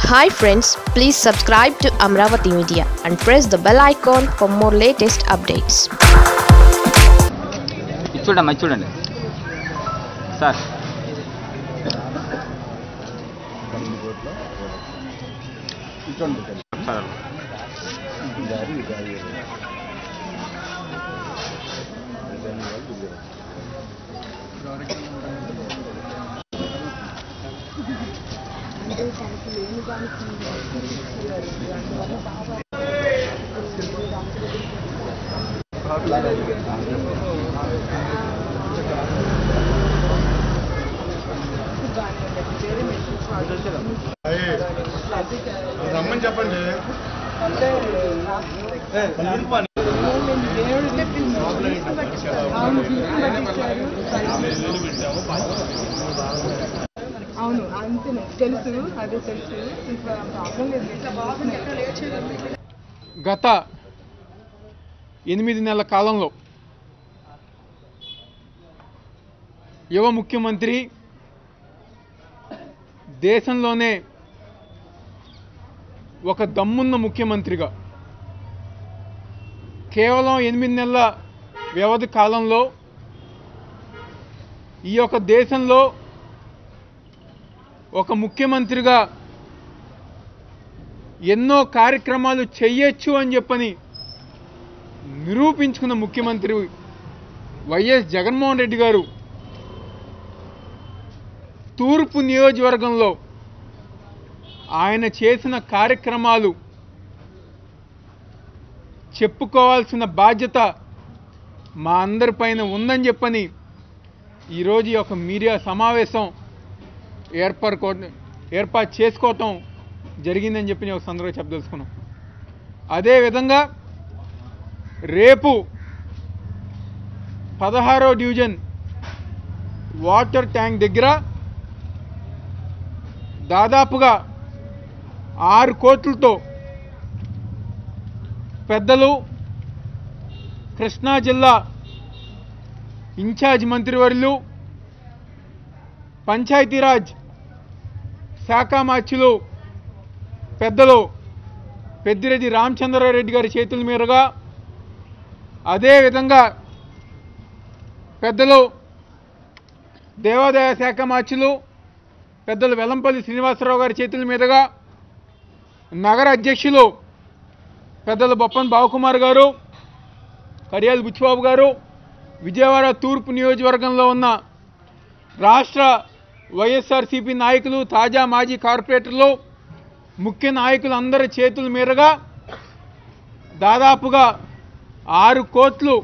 hi friends please subscribe to Amaravati media and press the bell icon for more latest updates ఇది చూడమ్మా ఇది చూడండి sir sir రమ్మని చెప్పండి అవును అంతే తెలుసు అదే తెలుసు ఇంకా ప్రాబ్లం లేదు గత ఎనిమిది నెలల కాలంలో యువ ముఖ్యమంత్రి దేశంలోనే ఒక దమ్మున్న ముఖ్యమంత్రిగా కేవలం ఎనిమిది నెలల వ్యవధి కాలంలో ఈ యొక్క దేశంలో ఒక ముఖ్యమంత్రిగా ఎన్నో కార్యక్రమాలు చెయ్యొచ్చు అని చెప్పని నిరూపించుకున్న ముఖ్యమంత్రి వైఎస్ జగన్మోహన్ రెడ్డి గారు తూర్పు నియోజకవర్గంలో ఆయన చేసిన కార్యక్రమాలు చెప్పుకోవాల్సిన బాధ్యత మా అందరిపైన ఉందని చెప్పని ఈరోజు ఈ యొక్క మీడియా సమావేశం ఏర్పరుకో ఏర్పాటు చేసుకోవటం జరిగిందని చెప్పి నేను ఒక సందర్భంగా చెప్పదలుచుకున్నాం అదేవిధంగా రేపు పదహారో డివిజన్ వాటర్ ట్యాంక్ దగ్గర దాదాపుగా ఆరు కోట్లతో పెద్దలు కృష్ణా జిల్లా ఇన్ఛార్జ్ మంత్రివర్యులు పంచాయతీరాజ్ శాఖ మార్చులు పెద్దలు పెద్దిరెడ్డి రామచంద్రారెడ్డి గారి చేతుల మీదుగా అదేవిధంగా పెద్దలు దేవాదాయ శాఖ మార్చులు పెద్దలు వెల్లంపల్లి శ్రీనివాసరావు గారి చేతుల మీదుగా నగర అధ్యక్షులు పెద్దలు బొప్పన్ బావకుమార్ గారు కడియాల బుచ్చిబాబు గారు విజయవాడ తూర్పు నియోజకవర్గంలో ఉన్న రాష్ట్ర వైఎస్ఆర్సీపీ నాయకులు తాజా మాజీ కార్పొరేటర్లు ముఖ్య నాయకులు అందరి చేతుల మీదుగా దాదాపుగా ఆరు కోట్లు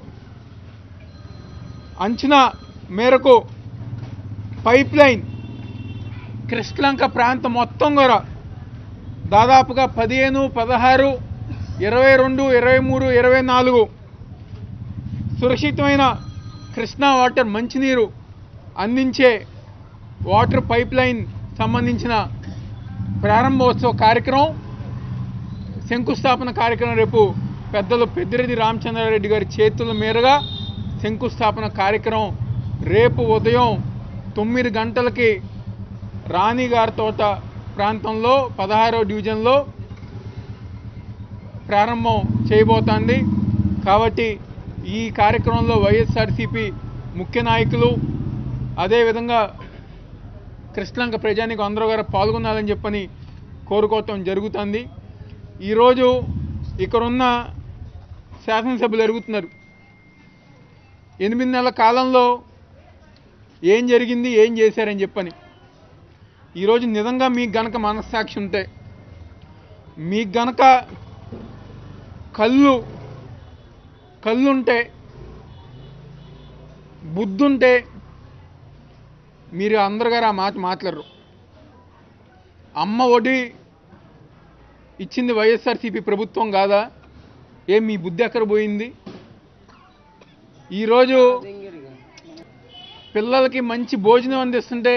అంచనా మేరకు పైప్ లైన్ కృష్ణలంక ప్రాంతం మొత్తం కూడా దాదాపుగా పదిహేను పదహారు ఇరవై రెండు ఇరవై మూడు ఇరవై నాలుగు సురక్షితమైన కృష్ణా వాటర్ మంచినీరు అందించే వాటర్ పైప్ లైన్ సంబంధించిన ప్రారంభోత్సవ కార్యక్రమం శంకుస్థాపన కార్యక్రమం రేపు పెద్దలు పెద్దిరెడ్డి రామచంద్రారెడ్డి గారి చేతుల మీదుగా శంకుస్థాపన కార్యక్రమం రేపు ఉదయం తొమ్మిది గంటలకి రాణిగారి తోట ప్రాంతంలో పదహారో డివిజన్లో ప్రారంభం చేయబోతోంది కాబట్టి ఈ కార్యక్రమంలో వైఎస్ఆర్సీపీ ముఖ్య నాయకులు అదేవిధంగా కృష్ణలంక ప్రజానికి అందరూ గారు పాల్గొనాలని చెప్పని కోరుకోవటం జరుగుతుంది ఈరోజు ఇక్కడున్న శాసనసభ్యులు ఎరుగుతున్నారు ఎనిమిది నెలల కాలంలో ఏం జరిగింది ఏం చేశారని చెప్పని ఈరోజు నిజంగా మీకు గనక మనస్సాక్షి ఉంటే మీకు గనక కళ్ళు కళ్ళుంటే బుద్ధుంటే మీరు అందరు గారు ఆ మాట మాట్లాడరు అమ్మ ఒడి ఇచ్చింది వైఎస్ఆర్సీపీ ప్రభుత్వం కాదా ఏం మీ బుద్ధి ఎక్కడ పోయింది ఈరోజు పిల్లలకి మంచి భోజనం అందిస్తుంటే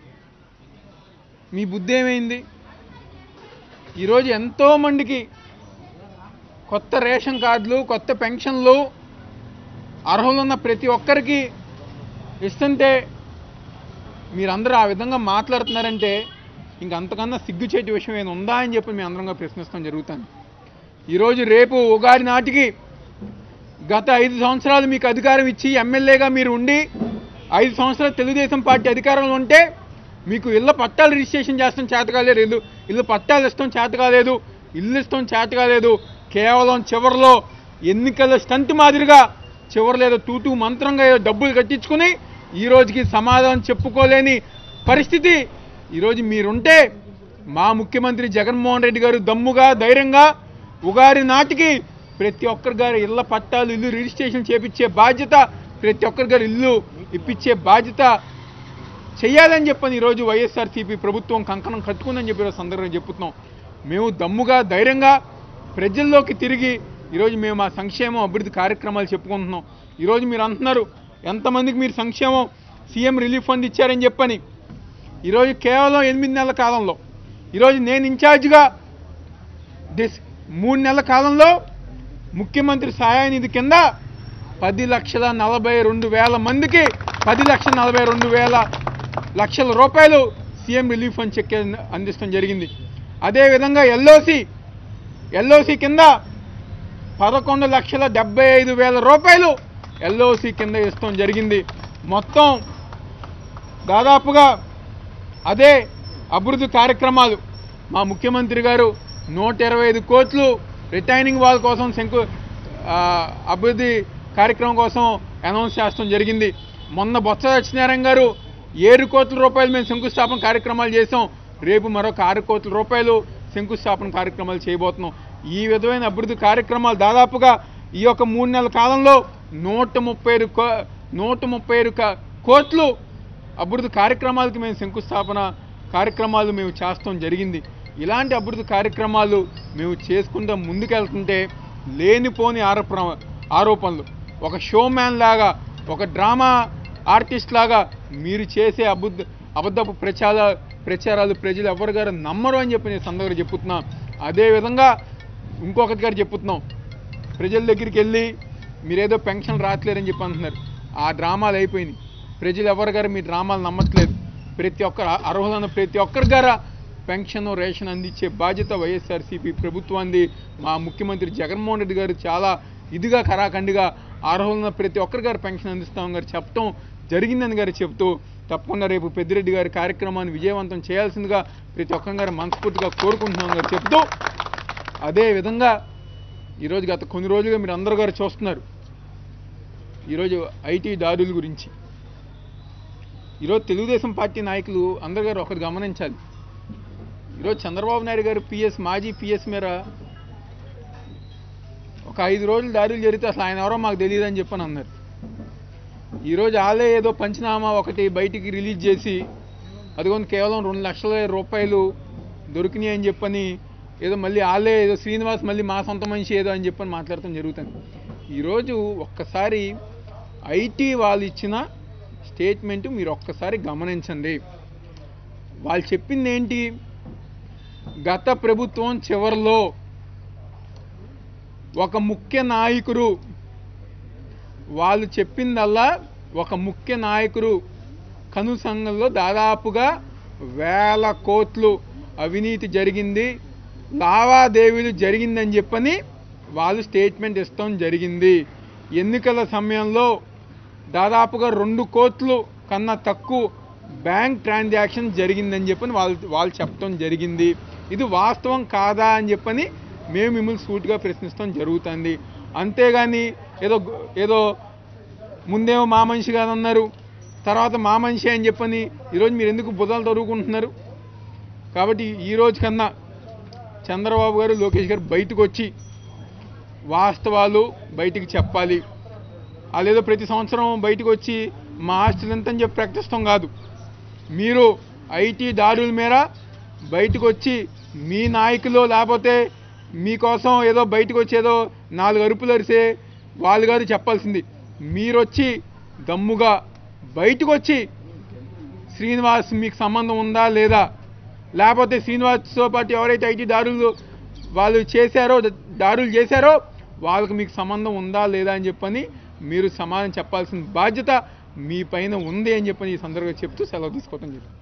మీ బుద్ధి ఏమైంది ఈరోజు ఎంతోమందికి కొత్త రేషన్ కార్డులు కొత్త పెన్షన్లు అర్హులున్న ప్రతి ఒక్కరికి ఇస్తుంటే మీరందరూ ఆ విధంగా మాట్లాడుతున్నారంటే ఇంక అంతకన్నా సిగ్గుచేటి విషయం ఏమైనా ఉందా అని చెప్పి మేము అందరంగా ప్రశ్నిస్తాం జరుగుతాను ఈరోజు రేపు ఉగాది నాటికి గత ఐదు సంవత్సరాలు మీకు అధికారం ఇచ్చి ఎమ్మెల్యేగా మీరు ఉండి ఐదు సంవత్సరాలు తెలుగుదేశం పార్టీ అధికారంలో ఉంటే మీకు ఇళ్ళ పట్టాలు రిజిస్ట్రేషన్ చేస్తాం చేత కాలేదు ఇల్లు ఇల్లు పట్టాలు ఇస్తాం చేత కాలేదు ఇల్లు ఇస్తాం చేత కాలేదు కేవలం చివరిలో ఎన్నికల స్టంట్ మాదిరిగా చివరిలో ఏదో తూతూ మంత్రంగా ఏదో డబ్బులు కట్టించుకుని ఈ రోజుకి సమాధానం చెప్పుకోలేని పరిస్థితి ఈరోజు మీరుంటే మా ముఖ్యమంత్రి జగన్మోహన్ రెడ్డి గారు దమ్ముగా ధైర్యంగా ఉగాది నాటికి ప్రతి ఒక్కరి గారి ఇళ్ల పట్టాలు ఇల్లు రిజిస్ట్రేషన్ చేపించే బాధ్యత ప్రతి ఒక్కరి గారి ఇల్లు ఇప్పించే బాధ్యత చెయ్యాలని చెప్పని ఈరోజు వైఎస్ఆర్సీపీ ప్రభుత్వం కంకణం కట్టుకుందని చెప్పి ఈరోజు సందర్భంగా చెప్తున్నాం మేము దమ్ముగా ధైర్యంగా ప్రజల్లోకి తిరిగి ఈరోజు మేము మా సంక్షేమం అభివృద్ధి కార్యక్రమాలు చెప్పుకుంటున్నాం ఈరోజు మీరు అంటున్నారు ఎంతమందికి మీరు సంక్షేమం సీఎం రిలీఫ్ ఫండ్ ఇచ్చారని చెప్పని ఈరోజు కేవలం ఎనిమిది నెలల కాలంలో ఈరోజు నేను ఇన్ఛార్జిగా డిస్ మూడు నెలల కాలంలో ముఖ్యమంత్రి సహాయ నిధి కింద పది లక్షల నలభై రెండు వేల మందికి పది లక్షల నలభై రెండు వేల లక్షల రూపాయలు సీఎం రిలీఫ్ ఫండ్ చెక్ అందిస్తాం జరిగింది అదేవిధంగా ఎల్ఓసి ఎల్ఓసి కింద పదకొండు లక్షల డెబ్బై ఐదు వేల రూపాయలు ఎల్ఓసి కింద ఇస్తాం జరిగింది మొత్తం దాదాపుగా అదే అభివృద్ధి కార్యక్రమాలు మా ముఖ్యమంత్రి గారు నూట ఇరవై ఐదు కోట్లు రిటైనింగ్ వాల్ కోసం శంకు ఆ, అభివృద్ధి కార్యక్రమం కోసం అనౌన్స్ చేస్తాం జరిగింది మొన్న బొత్స సత్యనారాయణ గారు ఏడు కోట్ల రూపాయలు మేము శంకుస్థాపన కార్యక్రమాలు చేసాం రేపు మరొక ఆరు కోట్ల రూపాయలు శంకుస్థాపన కార్యక్రమాలు చేయబోతున్నాం ఈ విధమైన అభివృద్ధి కార్యక్రమాలు దాదాపుగా ఈ యొక్క మూడు నెలల కాలంలో నూట ముప్పై ఐదు కో నూట ముప్పై ఐదు క- కోట్లు అభివృద్ధి కార్యక్రమాలకి మేము శంకుస్థాపన కార్యక్రమాలు మేము చేస్తాం జరిగింది ఇలాంటి అభివృద్ధి కార్యక్రమాలు మేము చేసుకుంటూ ముందుకెళ్తుంటే లేనిపోని ఆరోపణ ఆరోపణలు ఒక షోమ్యాన్ లాగా ఒక డ్రామా ఆర్టిస్ట్ లాగా మీరు చేసే అబద్ధ అబద్ధపు ప్రచార ప్రచారాలు ప్రజలు ఎవరు గారు నమ్మరు అని చెప్పి నేను సందర్భంగా చెప్పుతున్నా అదేవిధంగా ఇంకొకటి గారు చెప్పుతున్నాం ప్రజల దగ్గరికి వెళ్ళి మీరేదో పెన్షన్ రావట్లేరని చెప్పి అంటున్నారు ఆ డ్రామాలు అయిపోయినాయి ప్రజలు ఎవరు గారు మీ డ్రామాలు నమ్మట్లేదు ప్రతి ఒక్కరు అర్హులైన ప్రతి ఒక్కరి గారా పెన్షన్ రేషన్ అందించే బాధ్యత వైఎస్ఆర్సీపీ ప్రభుత్వాన్ని మా ముఖ్యమంత్రి జగన్మోహన్ రెడ్డి గారు చాలా ఇదిగా కరాఖండిగా అర్హులైన ప్రతి ఒక్కరి గారు పెన్షన్ అందిస్తామని గారు చెప్పడం జరిగిందని గారు చెప్తూ తప్పకుండా రేపు పెద్దిరెడ్డి గారి కార్యక్రమాన్ని విజయవంతం చేయాల్సిందిగా ప్రతి ఒక్కరి గారు మనస్ఫూర్తిగా కోరుకుంటున్నాం గారు చెప్తూ అదే విధంగా ఈరోజు గత కొన్ని రోజులుగా మీరు అందరూ గారు చూస్తున్నారు ఈరోజు ఐటీ దాడుల గురించి ఈరోజు తెలుగుదేశం పార్టీ నాయకులు అందరు గారు ఒకటి గమనించాలి ఈరోజు చంద్రబాబు నాయుడు గారు పిఎస్ మాజీ పిఎస్ మీద ఒక ఐదు రోజులు దాడులు జరిగితే అసలు ఆయన ఎవరో మాకు తెలియదు అని చెప్పని అన్నారు ఈరోజు వాళ్ళే ఏదో పంచనామా ఒకటి బయటికి రిలీజ్ చేసి అదిగోని కేవలం రెండు లక్షల రూపాయలు దొరికినాయి అని చెప్పని ఏదో మళ్ళీ వాళ్ళే ఏదో శ్రీనివాస్ మళ్ళీ మా సొంత మనిషి ఏదో అని చెప్పని మాట్లాడటం జరుగుతుంది ఈరోజు ఒక్కసారి ఐటీ వాళ్ళు ఇచ్చిన స్టేట్మెంట్ మీరు ఒక్కసారి గమనించండి వాళ్ళు చెప్పింది ఏంటి గత ప్రభుత్వం చివరిలో ఒక ముఖ్య నాయకుడు వాళ్ళు చెప్పిందల్లా ఒక ముఖ్య నాయకుడు కనుసంఘంలో దాదాపుగా వేల కోట్లు అవినీతి జరిగింది లావాదేవీలు జరిగిందని చెప్పని వాళ్ళు స్టేట్మెంట్ ఇస్తాం జరిగింది ఎన్నికల సమయంలో దాదాపుగా రెండు కోట్లు కన్నా తక్కువ బ్యాంక్ ట్రాన్సాక్షన్ జరిగిందని చెప్పని వాళ్ళు వాళ్ళు చెప్పడం జరిగింది ఇది వాస్తవం కాదా అని చెప్పని మేము మిమ్మల్ని సూటిగా ప్రశ్నిస్తాం జరుగుతుంది అంతేగాని ఏదో ఏదో ముందేమో మా మనిషి కాదన్నారు తర్వాత మా మనిషి అని చెప్పని ఈరోజు మీరు ఎందుకు బుధాలు తరుగుకుంటున్నారు కాబట్టి ఈ రోజు కన్నా చంద్రబాబు గారు లోకేష్ గారు బయటకు వచ్చి వాస్తవాలు బయటికి చెప్పాలి వాళ్ళేదో ప్రతి సంవత్సరం బయటకు వచ్చి మా ఆస్తులు ఎంత అని చెప్పి ప్రకటిస్తాం కాదు మీరు ఐటీ దాడుల మేర బయటకు వచ్చి మీ నాయకులు లేకపోతే మీకోసం ఏదో బయటకు వచ్చి ఏదో నాలుగు అరుపులు అరిసే వాళ్ళు కాదు చెప్పాల్సింది మీరు వచ్చి దమ్ముగా బయటకు వచ్చి శ్రీనివాస్ మీకు సంబంధం ఉందా లేదా లేకపోతే శ్రీనివాస్తో పాటు ఎవరైతే ఐటీ దారులు వాళ్ళు చేశారో దారులు చేశారో వాళ్ళకి మీకు సంబంధం ఉందా లేదా అని చెప్పని మీరు సమాధానం చెప్పాల్సిన బాధ్యత మీ పైన ఉంది అని చెప్పని ఈ సందర్భంగా చెప్తూ సెలవు తీసుకోవటం జరిగింది